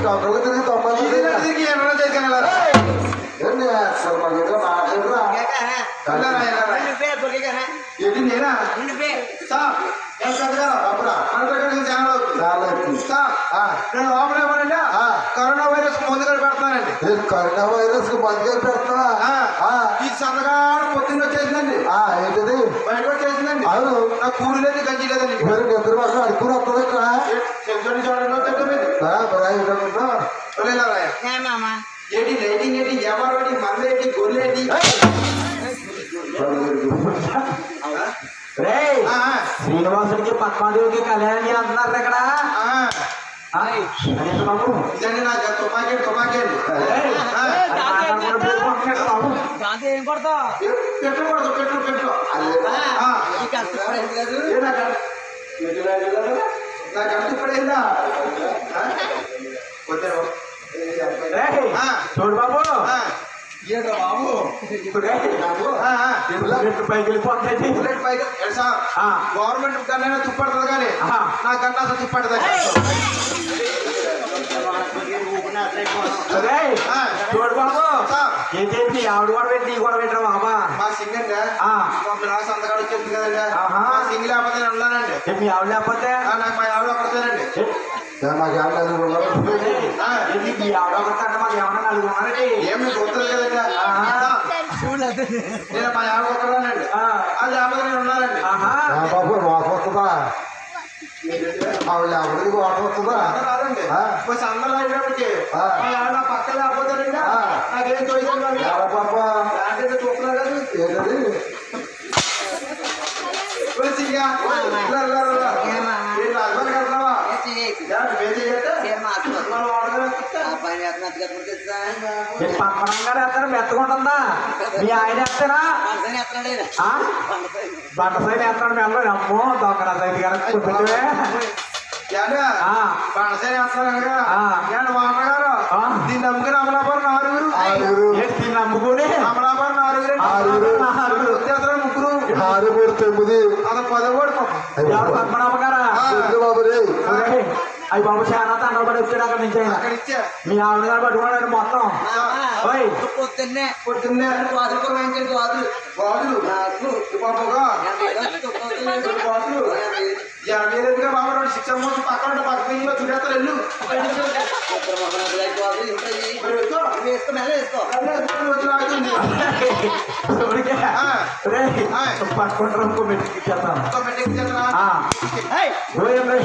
డబ్బులు తిరిగి తొంభై మంది తిరిగి ఎన్నడో చేసుకెళ్ళారా ఏంటి అసలు మాకు ఏదో మాట్లాడరా వెళ్ళారా వెళ్ళారా ఏంటి నేనా సార్ ఏం పెద్దగా అప్పుడా అంతకంటే చాలా అవుతుంది చాలా ఎక్కువ. సార్ ఆ, నేను లోపల ఏమనండి ఆ. కరోనా వైరస్ ముందుగా పెడతానండి నేను కరోనా వైరస్ కి మందుగా పెడుతున్నా ఆ. ఆ, ఈ సంతగా పొద్దున్న వచ్చేసిందండి ఆ, ఏంటిది బయటకు వచ్చేసిందండి అవును నాకు కూలి లేదు గంజి లేదండి మరి నిద్ర పక్కన అడుకుని వస్తుంది ఇక్కడ చెప్తాడు చూడండి వచ్చేట మీద ఆ, మరి ఏంటనుకుంటా? వెళ్ళారా ఏంటి లైటింగ్ ఏంటి ఎవరు ఏంటి మంది ఏంటి గొర్రెలు ఏంటి రేయ్ ఆ, శ్రీనివాసుడికి పద్మాదేవికి కళ్యాణం చేస్తున్నారు ఇక్కడ ఆ, ఆ. ఆయ్, అదేంటి బాబు ఇదండి నాకు తుపాకీ తుపాకీ అండి రేయ్, ఆ, అది మాట్లాడుకున్న పేరు కొట్టుకుంటాడు బాబు పెట్టు కొడదు పెట్టు పెట్టు ఆ, ఏ నాకు అంత- నాకు అంత ఇప్పుడైందా ఆ? వచ్చారు. రేయ్, ఆ. చూడు బాబు ఆ, ఏంటో బాబు రేయ్, ఆ, ఆ. బుల్లెట్ పైకి వెళ్ళిపోతుంది బుల్లెట్ పైకి ఏ సార్ ఆ. గవర్నమెంట్ కన్నా తుప్పడుతుంది కానీ ఆహా. నా కన్నా అసలు తుప్పడుతుంది రేయ్, ఆ. చూడు బాబు సార్ ఏంటంటే నీ ఆవిడ కూడా పెట్టి నీ కూడా పెట్టరా బాబా మా సింగర్ ఆ. నా సంతకాడు వచ్చేది కదండి ఆహా. మా సింగిల్ లేకపోతే నేను ఉన్నానండి ఏ, మీ ఆవిడ లేకపోతే ఆ, నాకు మా ఆవిడ ఒకటేనండి ఏ, ఏ, మాకు ఏం లేదు కూడా. రేయ్, ఆ. ఏంటి మీ ఆవిడ ఒకటి అంటే మాకు ఏమన్నా నలుగురు ఉన్నారండి ఏం మీకు గుర్తుంది కదండి ఆహా. నేను మా ఆవిడ ఒకటేనండి ఆ. అది లేకపోతే నేను ఉన్నానండి ఆహా ఆ, బాబు వాటర్ వస్తుందా ఆవిడ ఎవరికి వాటర్ వస్తుందా అందరూ రాదండి ఆ. కొంచెం అందరూ అయినప్పటికీ ఆ. మా ఆవిడ నా పక్కన లేకపోతానండి ఆ. నాకేం తోచండి ఎలా పాప అంటే చూస్తున్నారు కదా ఏంటది ఓ సింగా ఇలా, ఇలా, ఇలా. ఏమా? ఏంటి రాజధాని కడతావా ఏంటి వే చెయ్యట్టే? మనం వాడగలం. మీ పక్కన గారు ఎత్తారు మెత్తకుంటుందా మీ ఆయన ఎత్తారా ఆ? బండ సైడ్ ఎత్తాడు మెల్ల అమ్మో దొంగ సైడ్ కనుక కుట్టివే ఏంటి? ఆ. బాణసైన వేస్తున్నారు కనుక. ఆ. ఏంటి వామన గారు? ఆ. దీన్ని నమ్ముకుని అమలాపురం ఆరుగురు ఆరుగురు ఏంటి దీన్ని నమ్ముకుని అమలాపురం ఆరుగురు ఆరుగురు. ఆరుగురు. వచ్చేస్తారు ముగ్గురు ఆరు మూడు తొమ్మిది అతను పదకోడు పాపం ఎవరు పద్మనాభ గారా ఆ. ఎందుకు బాబు రే అయ్యి బాబు చాలా తండ్రి పడి వచ్చాడు అక్కడి నుంచి ఆయన అక్కడ ఇచ్చే మీ ఆవిడ గారు పట్టుకున్నాడు మొత్తం ఓయ్ పొద్దున్నే పొద్దున్నే గాజులు పురమాయించండి గాజులు గాజులు నాకు పాపగా గాజులు గాజులు యాభై ఎందుకు బాబు రెండు శిక్ష మోసం పక్కన ఉంటే పక్క ఇంట్లో చూడేస్తారు వెళ్ళు మరి వెళ్తా వేసుకో మెల్ల వేసుకో అదే ఎత్తుకొని వచ్చి లాగుతుంది ఊరికే. ఆ. రేయ్, ఆ. పట్టుకుంటారు ఇంకో మెట్టికి ఇచ్చేస్తాను ఇంకో పెట్టేకి చేతనా? ఆ. గోవిందా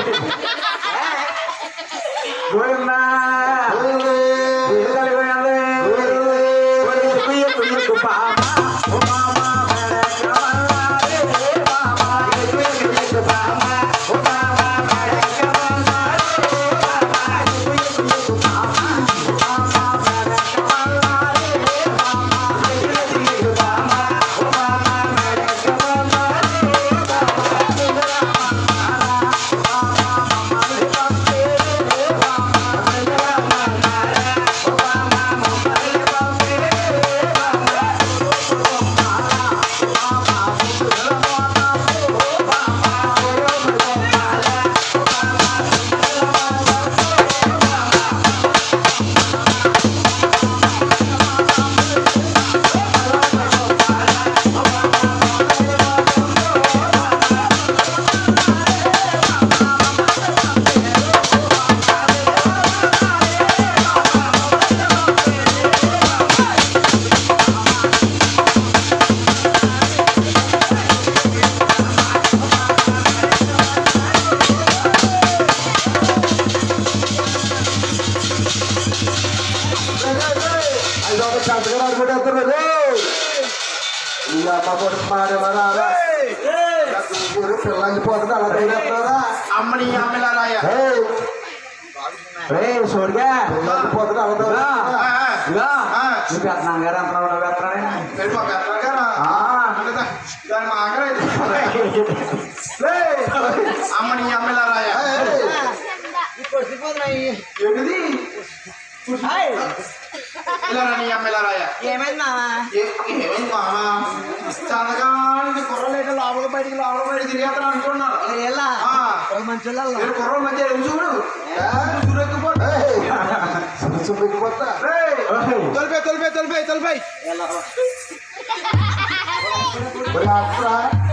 గోవిందా గోవిందే. గోవిందా గోవిందా గోవిందా కుయ్య కుయ్య కుపామ ఉమామ మెడక వల్లారే మామ కుయ్య కుయ్య కుపామ ఉమామ మెడక వల్లారే మామ కుయ్య కుయ్య కుపామ ఉమామ మెడక వల్లారే మామ కుయ్య కుయ్య కుపామ ఉమామ మెడక వల్లారే ఐదు వందల సంతకాలు అనుకుంటేస్తారు రే. ఈ అమ్మ కొడుకు మారేవారా పిల్ల అయిపోతుంది అలా తగిలేస్తున్నారా అమ్మని అమ్మలారాయ రే సోడిగా పిల్ల అయిపోతుంది అలా తగిలేస్తున్నారా? ఇదిగో ఆ. నీ పెద్దనాన్న గారు ఎంత వేస్తాడే పెళ్ళి మా పెద్దగారా దాని మా ఆగరా అమ్మని అమ్మలారాయ ఏయ్, ఇప్పుడు వచ్చిపోతున్నాయి ఏంటిది ఇలా నీ అమ్మలారాయ ఏమైంది మామా ఏమైంది మామ చదగానికి కుర్రలు అయితే లోపల బయటికి లోపల బయటికి తిరిగేస్తాను అనుకున్నాను ఇలా ఆ. మంచి మీరు కుర్రలు మంచిగా ఎదురు చూడు చూడకపోతే ఏయ్, చూపించకపోతా తొలిపే తొలిపే తొలిపే తొలిపే మరి అక్కడ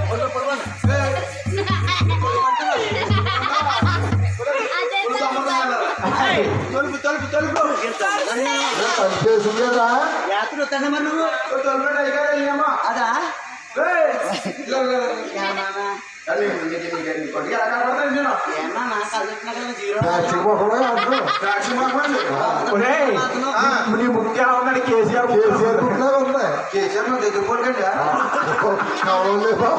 తొలుపు తొలుపు తొలుపు పనిచేసింది కదా యాత్ర వస్తాను మరి నువ్వు తొలిపే అడిగారు అయ్యమ్మా అదా ఇలా ఇలా ఏమన్నా అది కొద్దిగా రకాల నేను ఏమన్నా కలుగుతున్నా కదా జీరో ట్యాక్సీ మొహమే అంటూ టాక్సీ మాట్లాడి ఒరేయ్, నీ ముక్కు ఎలా ఉందని కేసీఆర్ కేసీఆర్ గుడ్లే ఉంది కేసీఆర్ నువ్వు దగ్గర పోకండి కవలేవా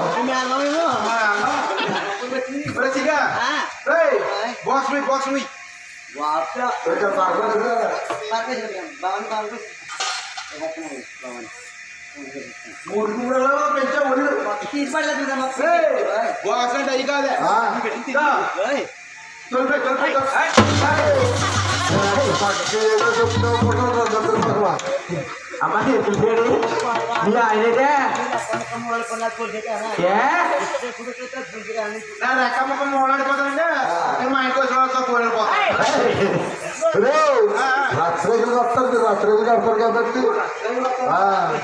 ఇప్పుడు సిగా బాక్స్ మీ బాక్స్ మీ వాప్సా ఇక్కడ మాట్లాడదు బాగుంది బాగుంది బాగుంది మూడు మూడు పెంచా ఒళ్ళు తీసి పడలేదు కదా మాకు. ఏయ్. ఓయ్. బాక్స్ అంటే అయి కాదే ఆ, ఓయ్. తొలిపే తొలిపే పక్కకి ఏదో చెప్తావు కొట్టాడు భగవా అమ్మాయి తెలిసేది నీ ఆయనదే కొనక మూడలు కొన్నారు కొలిచేటానా? ఏ ఇప్పుడు చూస్తే గుంజుగాని. నా రెక్క ముఖం ఓడాడిపోతానంటే నేను మా ఇంటికి వచ్చిన వాళ్ళతో పోయిపోతాను రాత్రికి వస్తారు రాత్రికి కడతారు కాబట్టి ఆ,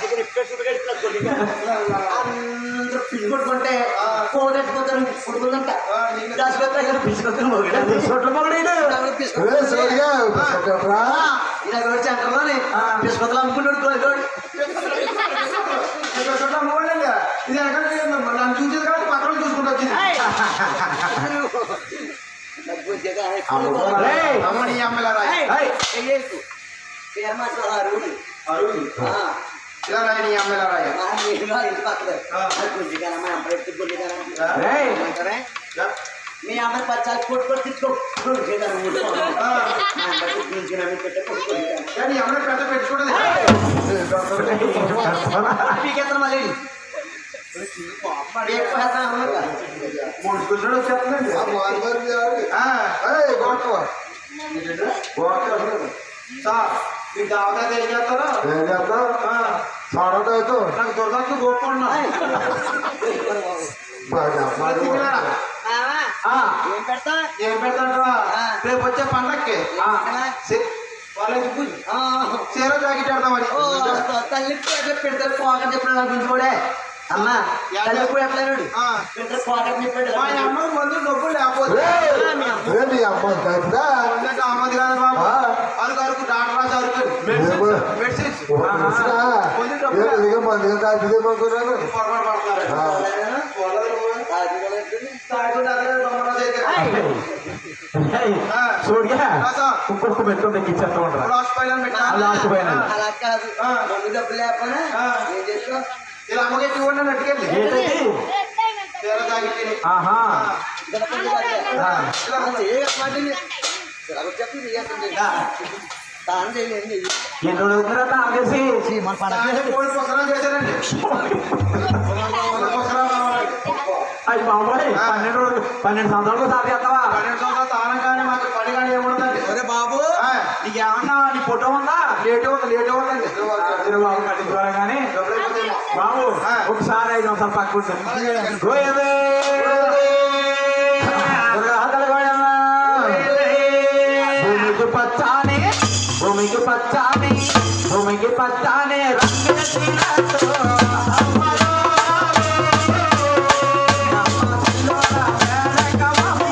అందరూ పిల్లి కొట్టుకుంటే కోడెట్టుకుంటారు కొడుకుందంట దాచుకొస్తారు పిసుకొస్తారు మొగడా చోట్ల మొగడీడు ఏ సరిగా కొట్టరా ఇలా కూడా సెంటర్లోనే పిసుకొత్తలు అమ్ముకుంటాడు కోడికోడు ఇది ఎక్కడ నన్ను చూసేది కాబట్టి పక్కన చూసుకుంటూ వచ్చింది రేయ్, అమ్మని అమ్మలారా ఏయ్, అరుగు ఇలా రాయి నీ అమ్మలారా రేయ్, మీ అమ్మాయి పచ్చాలు కొట్టుకొని తిట్టుకో కానీ అమ్మ పెద్ద పెట్టుకోవడం పీకేస్తాను మళ్ళీ ఎక్కువ వేస్తాను అమ్మాయి మూడు కూర్చొని వచ్చేస్తుందండి గొప్ప సార్ మీకు దావదా తెలియజేస్తారా ఏం చేద్దాం సాడతాయితో నాకు దొరకదు గోపుకున్నా బాగా తిన్నారా ఆ, ఏం పెడతా ఏం పెడతాంటావా రేపు వచ్చే పండక్కి కాలేజ్ చీర జాకెట్ పెడతామని ఓ తల్లి ఎట్లా పెడతారు పోకట్ చెప్పిన గుంజుకోడే అమ్మా తల్లి ఎప్పుడు ఎట్లా ఆ. పెడతారు పోకట్ చెప్పాడు మా అమ్మ మందు డబ్బులు లేకపోతే ఏంటి అమ్మ కాదా వందకి అమ్మది కాదు బాబు ఆ. అరకు అరకు డాక్టర్ రాసి అరుకు ఏమో. మెడిసిన్స్ ఇదిగా మందిగా తాగిదేమనుకున్నాను పొరపాటు పడుతున్నారు ఆ. తాగుతుంటే అదే దొంగరాజు అయితే. ఏయ్, ఆ. చూడిగా ఆ, సార్. ఇంకొక మెట్టు ఎక్కిచ్చేస్తా ఉండరా లాస్ట్ పైన పెట్టా లాస్ట్ పైన అలా కాదు ఆ. మందు డబ్బులు లేకపోయినా ఆ. ఏం చేస్తావు ఇలా అమ్మకి ఇవ్వండి అని అట్టుకెళ్ళి ఏంటది చీర జాకెట్ ఆహా దొరకండి కాదు. ఏ మాటని చెప్పింది తాను చేయలేదు ఎన్ని రోజులు అవుతుందిరా తాగేసి మన పండగ కోడి పుస్తకం చేశారండి కోడి పుస్తకం కావాలి అయ్యి బాబాయ్ పన్నెండు రోజులు పన్నెండు సంవత్సరాలు సార్ చేస్తావా పన్నెండు సంవత్సరాలు తానం కానీ మాకు పని కానీ ఏముండదండి ఒరే బాబు ఆ. నీకేమన్నా నీ ఫోటో ఉందా లేట్ ఉంది లేట్ ఉందండి ఇద్దరు బాబు కట్టించుకోవాలి కానీ బాబు ఆ. ఒకసారి ఐదు నిమిషాలు పక్కుంటుంది గోయమే దుర్గాతల గోయమ్మ. భూమికి పచ్చాని భూమికి పచ్చాని భూమికి పచ్చాని రంగేసినట్టు అమ్మలో అమ్మ శిలోల వేడకమమ్ము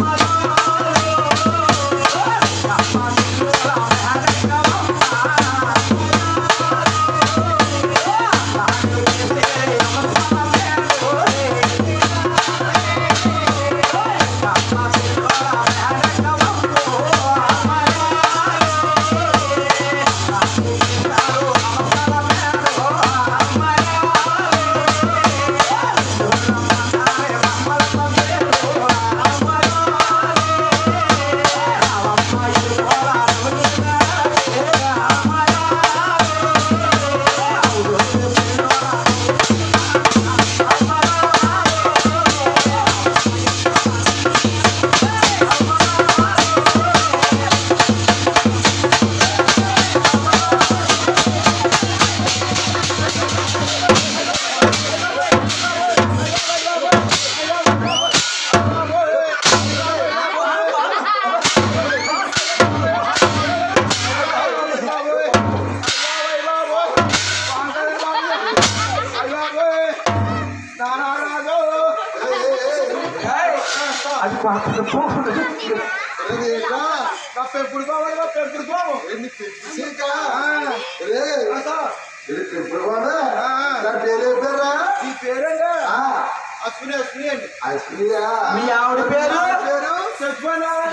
అమ్మలో నా పెంపుడు బాబు నా పెంపుడు బాబు ఈ పేరండి అశ్విని అశ్విని అండి మీ ఆవిడ పేరు పేరు చచ్చిపోయినారాయణ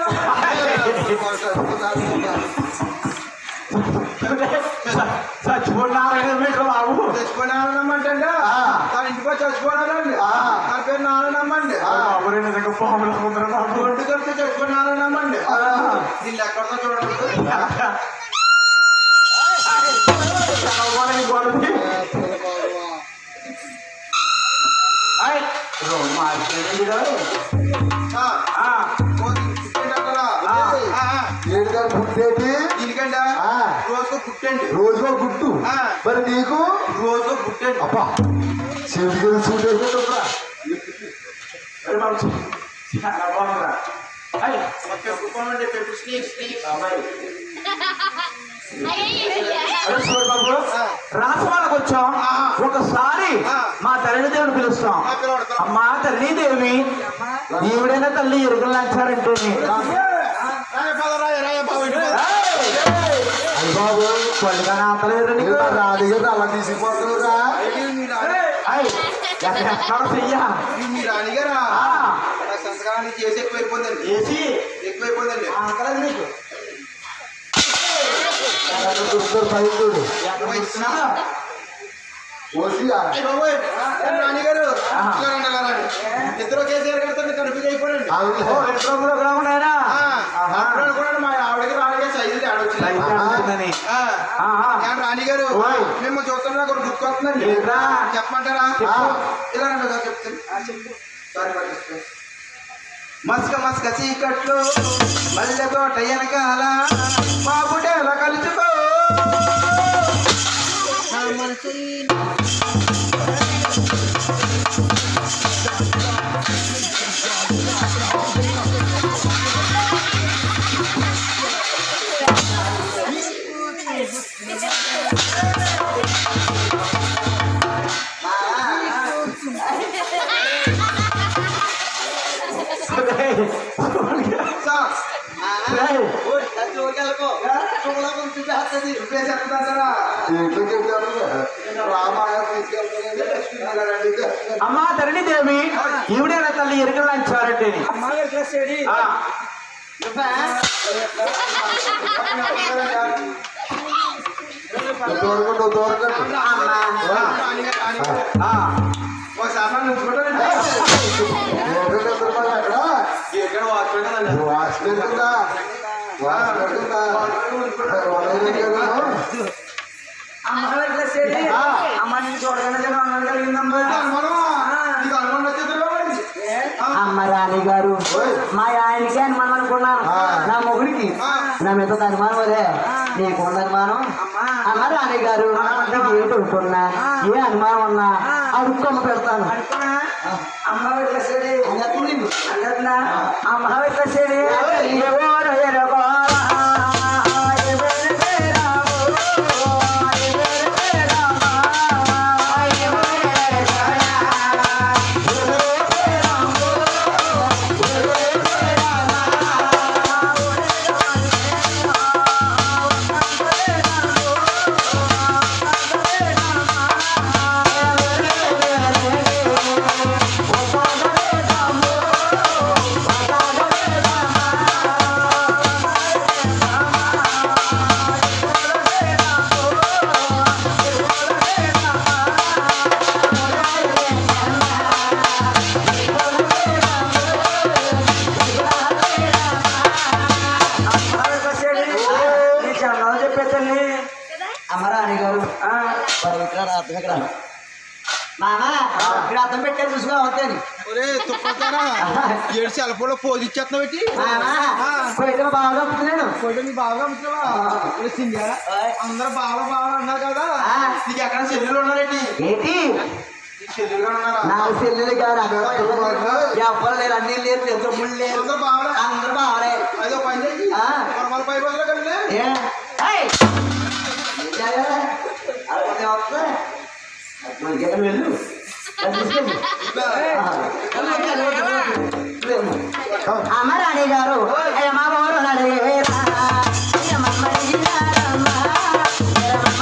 చచ్చిపోయినారాయణ మీరు బాబు చచ్చిపోయినారాయణమ్మ అంటే తన ఇంటికి వచ్చి చచ్చిపోయినారండి తన పేరు నారాయణమ్మ అండి బాబు రెండు నిజంగా పాములు అనుకుంటారు బాబు ఒంటి కలిసి చచ్చిపోయినారాయణమ్మ అండి దీన్ని ఎక్కడో చూడండి గొడవని గొడవని ఆయ్ రోజు మార్చేయండి మీరు. ఆ, ఆ, ఓ, పుట్టేంటంటారా? ఆ. ఆ, ఆ. గుడ్డేటి దీనికండి ఆ. రోజుకో పుట్టండి రోజుకో గుడ్డు ఆ. మరి నీకు రోజుకో పుట్టండి అబ్బా చెవికి సూట్ వేసుకుంటున్నా మరి బాబు చాలా బాగుందిరా. ఆయ్, పెంపు పోనండి పెంపు స్నేక్ స్నేక్ అరే చూడు బాబు రాసవాళ్ళకి వచ్చాం ఒకసారి మా తల్లి దేవుని పిలుస్తాం అమ్మా తల్లి దేవి ఈవిడైనా తల్లి ఎరుకలు లాంచారంటే రాయ పద రాయ రాయ బాబు అయ్య బాబు కొల్లిగా నాతలేరు నీకు రాడిగా అలా తీసిపోతుందా ఆయ్, ఎక్కడ చెయ్యా మీ రాణిగారా ఆ, నా సంతకాన్ని చేసి ఎక్కువైపోయిందండి ఏసి ఎక్కువైపోయిందండి ఆకలేదు నీకు పైతుడు ఎక్కడ ఇచ్చినా పోసి అయ్య బాబోయ్, ఏ రాణిగారు ఆహా. ఇలా రండి, ఇలా రండి. ఇద్దరు ఒకేసారి కడితే కన్ఫ్యూజ్ అయిపోయింది ఓ ఎట్లా కాకుండా అప్పుడు అనుకున్నాను మా ఆవిడకి రాణిగా సైజులు ఆడొచ్చింది నేను రాణిగారు ఓయ్. మేము చూస్తున్నా ఒక బుక్ వస్తుందండి ఏంట్రా? చెప్పమంటారా చెప్పు. ఇలా రండి ఒకసారి చెప్తాను సారీ పట్టిస్తాను మస్క మస్క చీకట్లు మల్లె తోట వెనకాల బాబుడేలా కలుచుకో నా మనసు సార్ జోలికెళ్ళకో చూడలో కొంచెం చూపేస్తుంది ఇప్పుడే చెప్తారా ఏంటో చెప్తాను రామాయణ తీసుకెళ్తానండి అమ్మా తల్లి దేవి ఈవిడైనా తల్లి ఎరుకలు లాంచారంటే ఆ, దూరకండి దూరకండి రాణిగారు రాణిగారు ఆ. ఒకసారి నన్ను చూడండి ఏంటో చెప్తున్నా అక్కడ ఇక్కడ వాచ్మెన్ వాచ్మెన్ ఉందా వాచ్మెన్ ఉందా ఆ. అమ్మ నేను చూడగానే జనం అన్నాడు కలిగిందమ్మా అనుమానమా నీకు అనుమానం వచ్చేదిరా మరి అమ్మ రాణి గారు మా ఆయనకి అనుమానం అనుకున్నాను ఆ. నా మొగుడికి ఆ. నా మీద ఒక అనుమానం అదే నీకు ఉంది అనుమానం అమ్మ రాణి గారు నీకు ఏంటి అనుకున్నా ఏ అనుమానం ఉన్నా అడుక్కొమ్మ పెడతాను అమ్మ వెట్లసేడి అమ్మ వెట్లసేడి ఎవరు ఎరగోరా ఎవరు పేరావో ఎవరు పేరావా ఎవరు ఎరగోరా ఎవరు పేరావో ఎవరు పేరావా చెప్పేదండి అమ్మరాణి గారు ఇక్కడ అర్థం ఇక్కడ మామా ఇక్కడ అర్థం పెట్టారు చూసుకో అవుతాను ఒరే తుప్పతారా ఏడు సెల్ఫోన్లో పోజ్ ఇచ్చేస్తున్నావు పెట్టి మామా పోయితే బాగా చెప్తున్నాను ఫోటో నీ బాగా అమ్ముతున్నావా ఒరే సింగా అందరూ బాగా బాగా అన్నారు కదా ఆ. నీకు ఎక్కడ సెల్లులు ఉన్నారేంటి ఏంటి నీకు సెల్లులు ఉన్నారా నా చెల్లెలు గారు ఎవరు లేరు అన్ని లేరు ఎంత ముళ్ళు లేరు అందరూ బాగా అందరూ బావలే అదో పని చేయి ఆ. మన పై బదులు కంటే ఏ ఏయ్! ఏం చేయాలి? అక్కడ వస్తే మనకి ఎక్కడ వెళ్ళు అది తీసుకెళ్ళు. ఆ. వెళ్ళు, వెళ్ళు, వెళ్ళు, వెళ్ళు. అమ్మ రాణి గారు అయ్యమ్మ గోరు నడిగేరా అయ్యమ్మ అడిగినారమ్మ అయ్యమ్మ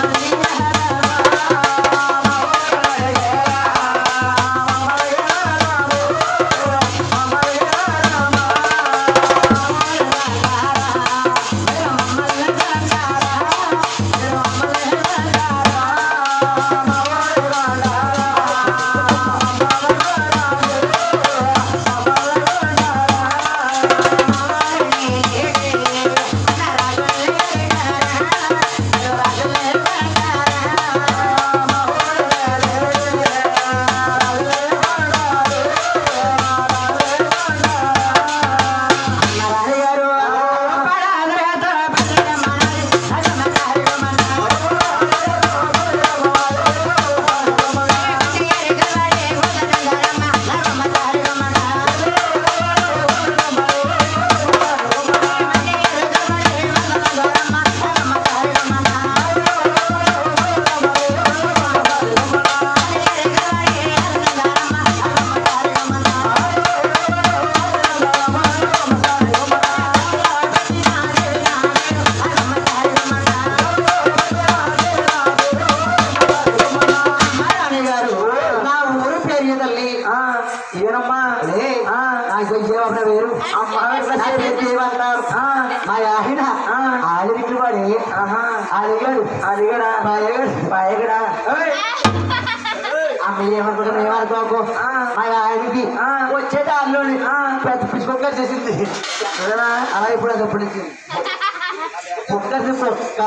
రాణి గారు నా ఊరు పేరు తల్లి ఏనమ్మా నాకు తెలిసేవాళ్ళ వేరు నా పేరు దేవంటారు మా ఆయన ఆదిరికి వాడి అడిగాడు అడిగాడా బాయగాడు బాయగడా మీరేమనుకుంటారు ఏమనుకోకు మా ఆయనకి వచ్చే దారిలోని పెద్ద పిచ్చుకొక్క చేసింది అలా ఇప్పుడు అది ఎప్పుడు ఇచ్చింది కుక్కది కుక్క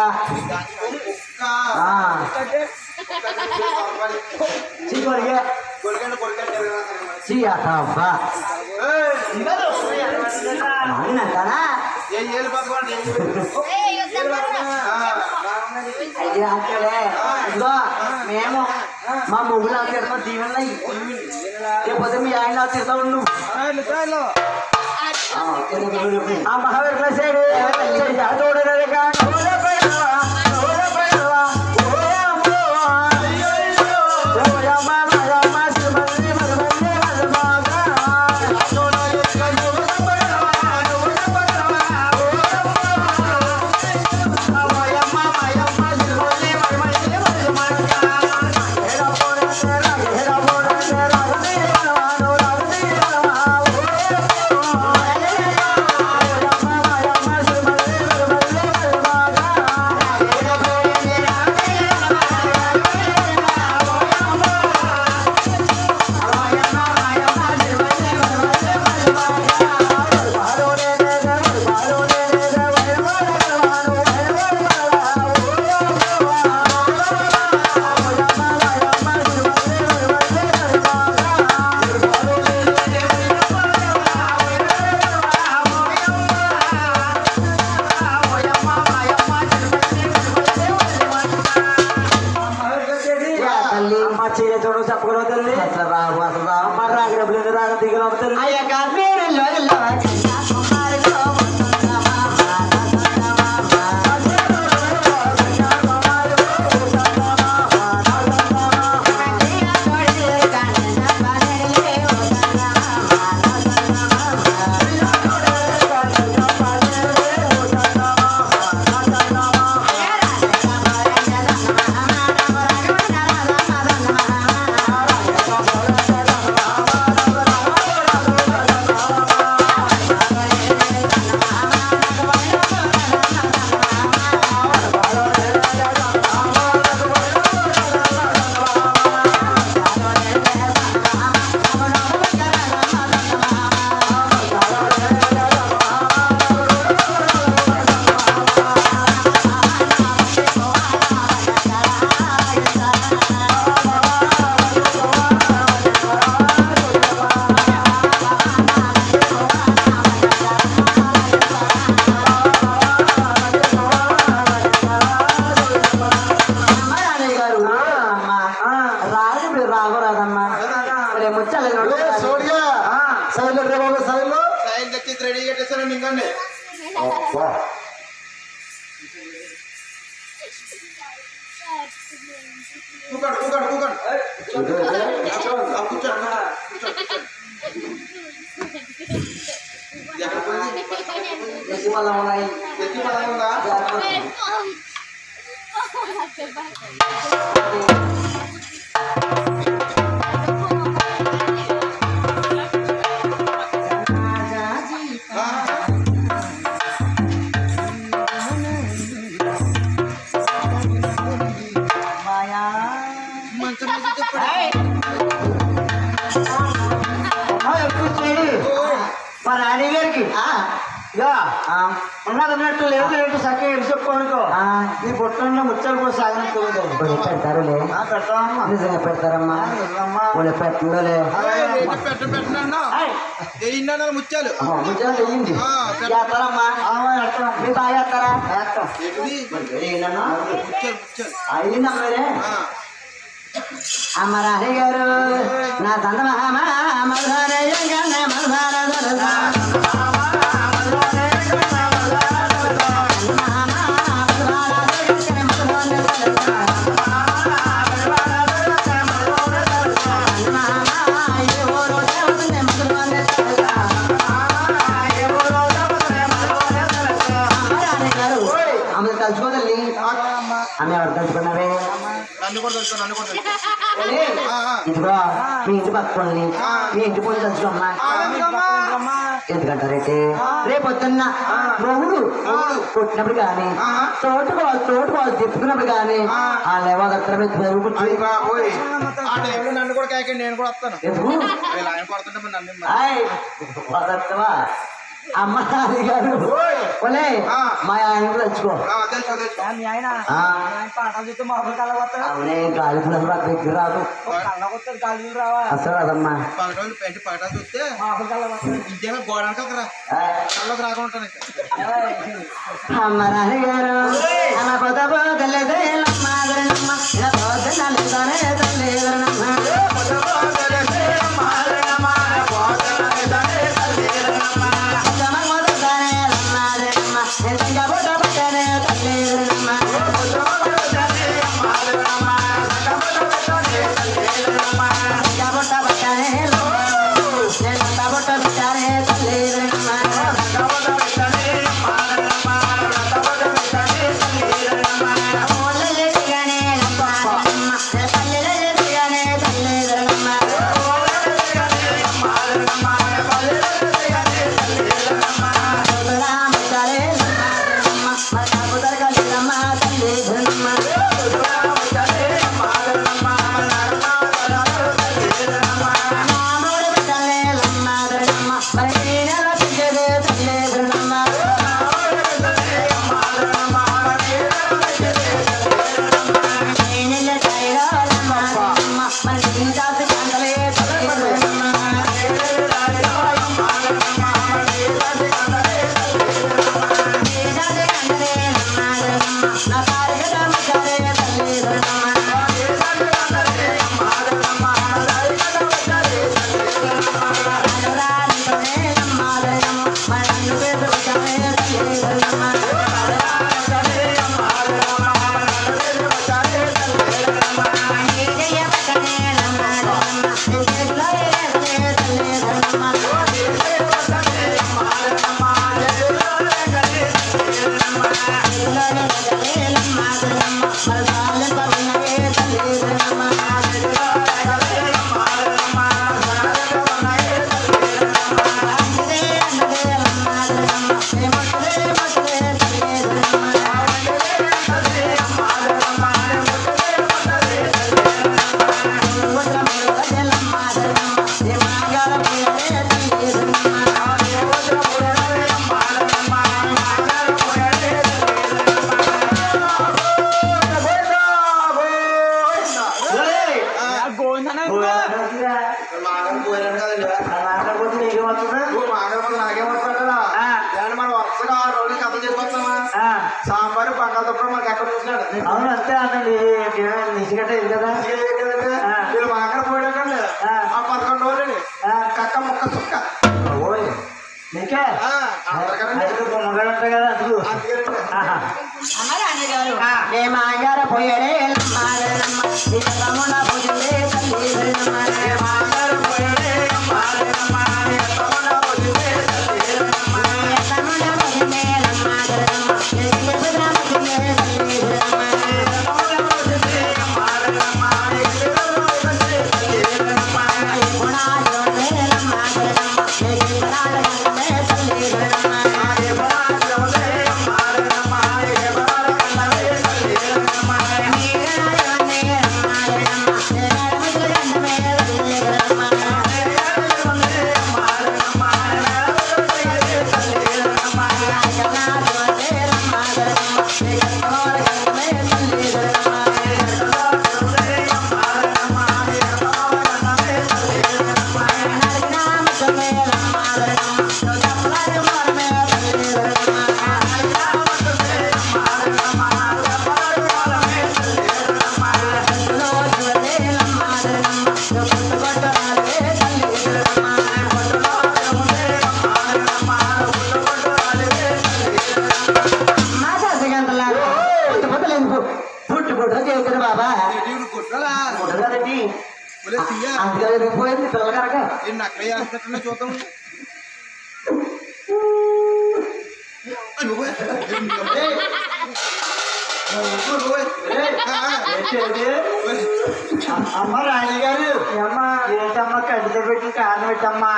చీకొడిగే చీ అబ్బా నాన్నంటానా అయితే అంటలే ఇదిగో మేము మా మొగ్గులు తిడతా దీవెన్నాయి లేకపోతే మీ ఆయన తిడతా ఉండు ఆ మహావీరుల సైడు చూడలేదు తల్లి అమ్మ చీర చూడ చెప్పకూడదు తల్లి అసలు రావు అసలు రావు అమ్మ రాగడబ్బులు రాగ దిగరావు తల్లి అయ్యా రాదు రాగరాదమ్మా రేపు వచ్చి సోడియా సైడ్ రే బాబు సైడ్ లో సైన్ తెచ్చి రెడీ కట్టేసాను మింగండి అబ్బా కూకండి కూకండి కూకండి ఇదే, ఇదే. కూర్చోండి కూర్చోండి ఎక్కడ పోయింది ఎసి పళ్ళం ఉన్నాయి ఎత్తి పదం ఉందా మాయా మంచం మీద తిప్పండి. అమ్మా, ఎక్కువ చేయి. మా నాని గారికి ఇక ఉన్నది ఉన్నట్టు లేదు లేదు చక్కగా ఎడి చెప్పు అనుకో ఈ బుట్టంలో ముచ్చలు కూడా సాగనట్టు పెడతారులే పెడతామమ్మా నిజంగా పెడతారమ్మా నిజమమ్మా. వాళ్ళు పెట్టండోలే అరే, రేటు పెట్ట పెట్టనన్నా వేయిందన్నారు ముత్యాలు ముచ్చలు వెయ్యింది ఆ, పెట్ట- చేస్తారమ్మా మీ బాగా చేస్తారా ఏంటిది ఏంటన్నా ముత్యాలు ముత్యాలు అయ్యింది అమ్మరే ఆ, అమ్మ రాణి గారు నా తండ్రి మహామా మధుర ఆమె తలుచుకోదండి ఆమె ఎవరు తలుచుకున్నారే నన్ను కూడా తెలుసు నన్ను కూడా తెలుసు ఏలే, ఆ, ఆ. ఇదిగో మీ ఇంటి పక్కని మీ ఇంటి పోయి తలుచుకోమ్మా ఎందుకంటారైతే రేపు పొద్దున్న మొగుడు కొట్టినప్పుడు కానీ ఆహా. తోటకోవాలి తోటకోవాలి తిప్పుకున్నప్పుడు కానీ ఆ లేవా అక్కడ పెరుగు అయ్యి బాబోయ్ ఆ టైంలో నన్ను కూడా కేకండి నేను కూడా వస్తాను ఎందుకు వీళ్ళు ఆయన కొడుతుంటే మరి నన్ను ఇమ్మని. ఆయ్ వదత్తవా అమ్మ నాన్న గారు ఒలే ఆ. మా ఆయన తలుచుకో ఆ, తెలుసు తెలుసు మీ ఆయన ఆ. పాటలు చూస్తే మామూలు కళ్ళ వస్తాడు అవునే గాలి పుల్ల దగ్గర రాదు కళ్ళ వస్తుంది కాళ్ళు రావా అసలు రాదమ్మా పగటోళ్ళు పెంచి పగటాలు చూస్తే మామూలు కళ్ళ వస్తాడు ఇంకేమో గోడానికి ఒకరా ఆయ్. కళ్ళకి రాకుండా ఉంటాను అమ్మ రాణిగారు అమ్మ పొద పోదలేదే మాదరనమ్మ ఇలా పోదలేదనే తల్లేదరనమ్మ జమ మొదలనే మాదరనమ్మ ఎంతగా పొద పట్టనే తల్లేదరనమ్మ ఎంతగా పొద పట్టనే ఎంత పొద పట్టనే తల్లేదరనమ్మ ఓలలేటిగానే మాదరనమ్మ పల్లెలేటిగానే తల్లేదరనమ్మ మా ఆగం పోయాను కదండి ఓ, మా ఆగం పోతే నాకేం వస్తాడా కానీ మనం వరుసగా ఆ రోజులు కథ చేసుకొస్తామా సాంబారు బంగాళదుంపలు మనకి ఎక్కడ చూసినాడు అవును అంతే అనండి నిజగట్టే ఇది కదా వీళ్ళు మా ఆగం పోయాకండి ఆ పదకొండు రోజులు కక్క ముక్క సుక్క ఓయ్ నీకే ఆ, అందరికనండి మగాడంట కదా అందుకు అందుకేనండి ఆహా. నే మాంగార పోయడే మాదరనమ్మ నిజమున పూజలే తల్లి అందుకే విరిగిపోయింది పిల్లలు కనుక నేను అక్కడ వేస్తున్నా చూద్దాం అయ్యో, ఏయ్. అయ్యో, ఏయ్. ఆ, ఆ. అమ్మ రాణి గారు ఏమ్మా ఏంటమ్మా కడితే పెట్టిన కారణం పెట్టమ్మా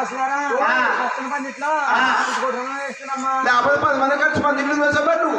లేకపోతే పది మంది కలిసి మంది ఇల్లు వేసావు నువ్వు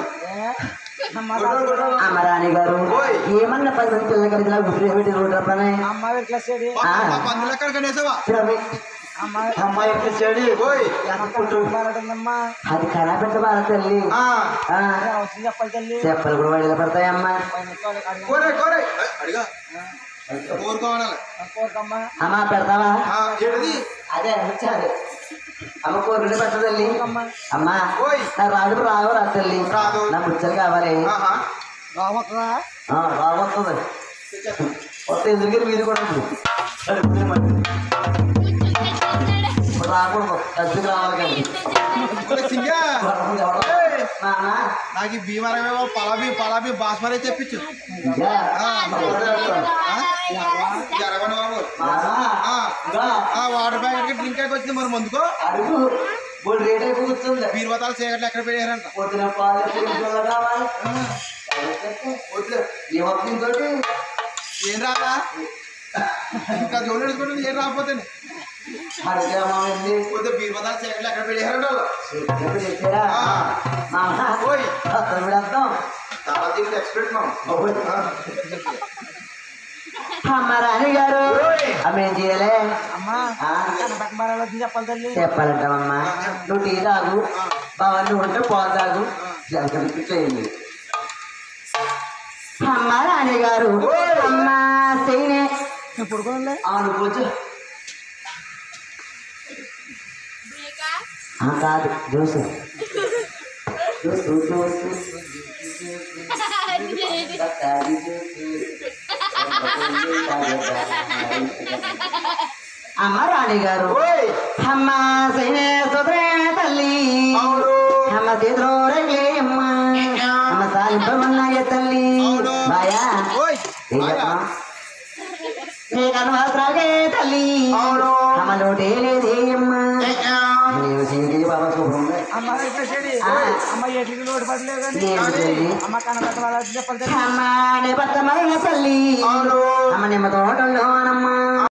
అమ్మ రాణి గారు ఓయ్. ఏమన్నా పది మంది పిల్లలు కలిసి ఇలా గుర్తు పెట్టి రోడ్డు రమ్మని ఆ. మా పందులు ఎక్కడ కనేసావా అమ్మాయి యొక్క చెడి ఓయ్ అది కళ పెట్టబాల తల్లి ఆ, ఆ, చెప్పలు కూడా వడిలో పడతాయమ్మా కోరే కోరే ఏయ్, అడిగా కోరుకోవాలి అమ్మా పెడతావా ఆ, ఏంటిది అదే వచ్చారు అమ్మ కోరుకుంటే పెట్ట తల్లి అమ్మా ఓయ్. నా రాడు రావు రా తల్లి రాదు. నా ముచ్చలు కావాలి ఆహా. ఆ, రాబోతుంది వస్తే ఎదురుగారు మీరు కూడా ఉంది. సరే, ఇప్పుడు మంచిది. ఇప్పుడు రాకూడదు దగ్గరికి రావాలి కానీ ఒరే సింగా ఏయ్, నాన్న, నాకు ఈ భీమరమేమో పలాబీ పలాబీ బాస్మరే తెప్పించు ఇదా, ఆ, మా ఊరు వెళ్తాం. ఆ? జరగండి బాబు నాన్న, ఆ, ఇదా, ఆ వాటర్ ప్యాకెట్ కి డ్రింక్ వచ్చింది మరి ముందుకో అడుగు బోల్ రేట్ అయిపోయి కూర్చుంది బీరువతాల చీకట్లు ఎక్కడ పెట్టారంట పొద్దున పాలు ఎప్పుడు ఇంట్లో కావాలి వద్దు ఏమవుతుంది తోటి ఏం రాదా ఇంకా జోలు ఎడుచుకుంటుంది ఏం రాకపోతే అడిగా మామండి పోతే బీరువతాల చీకట్లు ఎక్కడ పెట్టారంట వాళ్ళు ఎప్పుడు చేశారా ఆ. నాన్న, ఓయ్ అతను విడేద్దాం చాలా దీనికి ఎక్స్పెక్ట్ మనం అమ్మ రాణి గారు అమ్మ ఏం చేయాలి ఆ, చెప్పాలంటామమ్మా నువ్వు టీ తాగు బావ నువ్వు ఉంటే పాలు తాగు చేయండి అమ్మ రాణి గారు అమ్మ చేయనే అవును కూర్చో ఆ, కాదు జ్యూస్ జ్యూస్ జ్యూస్ బత్తాయి అమ్మ రాణి గారు ఓయ్ అమ్మ సైనే సుధరే తల్లి అవును అమ్మ చేతిలో రైలే అమ్మ అమ్మ సాలింపమన్నాయ తల్లి అవును. బాయా ఓయ్ ఏం చెప్పమా నీకు అనవసరాగే తల్లి అవును. అమ్మ నోటే లేదే అమ్మ నీవు సింగి బాబా శుభ్రం ఏమి తల్లి అమ్మ నీ భర్త మరణ తల్లి అవును అమ్మ నిమ్మ తోటలోనమ్మ